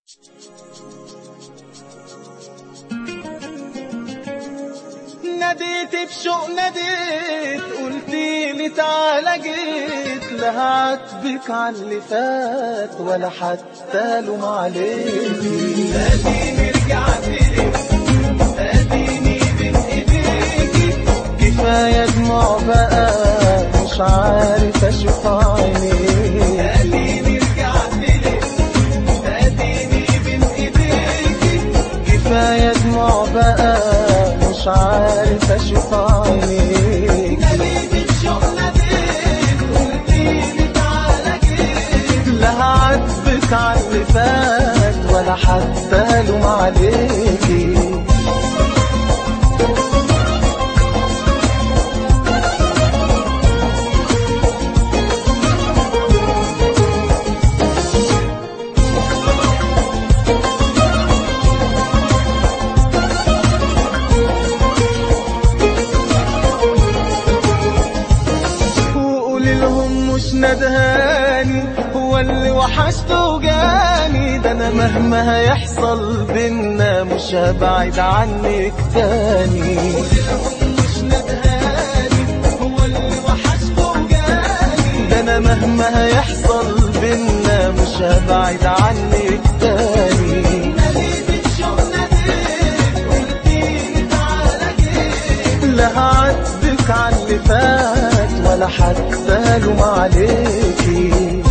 ناديت بشوق ناديت قلتي لي تعالى جيت لا هعاتبك على اللي فات ولا حتى لوم عليكي اديني رجعت لك اديني بين ايديكي كفايه دموع بقى مش عارف اشوف عينيكي اديني رجعت لك اديني بين ايديكي كفايه دموع بقى مش عارف اشوف عينيك ناديت الشوق ناديت قلتيلي تعالى جيت لا هعاتبك على اللي فات ولا حتى لوم عليكي وقولي لهم مش ندهاني هو اللي وحشته وجاني ده انا مهما هيحصل بينا مش هبعد عنك تاني قولي لهم مش ندهاني هو اللي وحشته وجاني ده انا مهما هيحصل بينا مش هبعد عنك تاني ناديت الشوق ناديت قلتيلي تعالى جيت لا هعاتبك على اللي فات ولا حتى لوم عليكي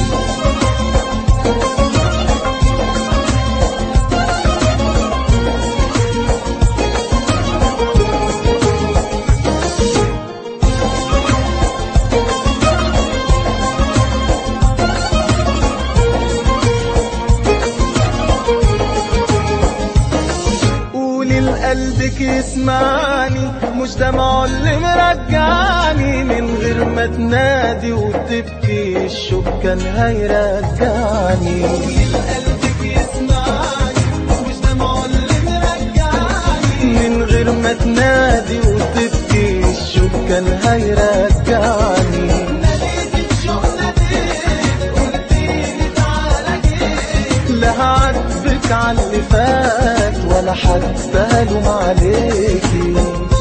قولي لقلبك يسمعني مش دمعه اللي مرجعني من غير ما تنادي وتبكي الشوق كان هيرجعني قولي لقلبك يسمعني مش دمعه اللي مرجعني من غير ما تنادي وتبكي الشوق كان هيرجعني ناديت الشوق ناديت قلتيلي تعالى جيت لا هعاتبك على اللي فات ولا حتى لوم عليكي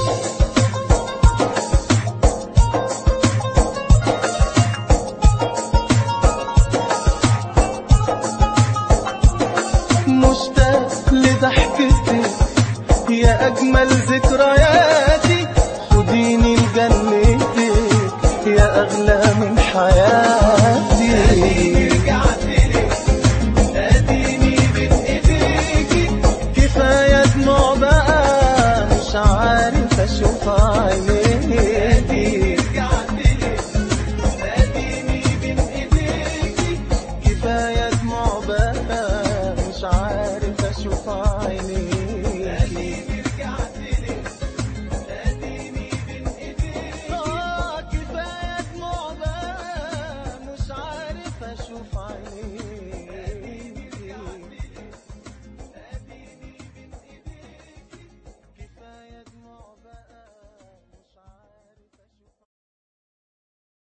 مشتاق لضحكتك يا أجمل ذكرياتي خديني لجنتك يا أغلى من حياتي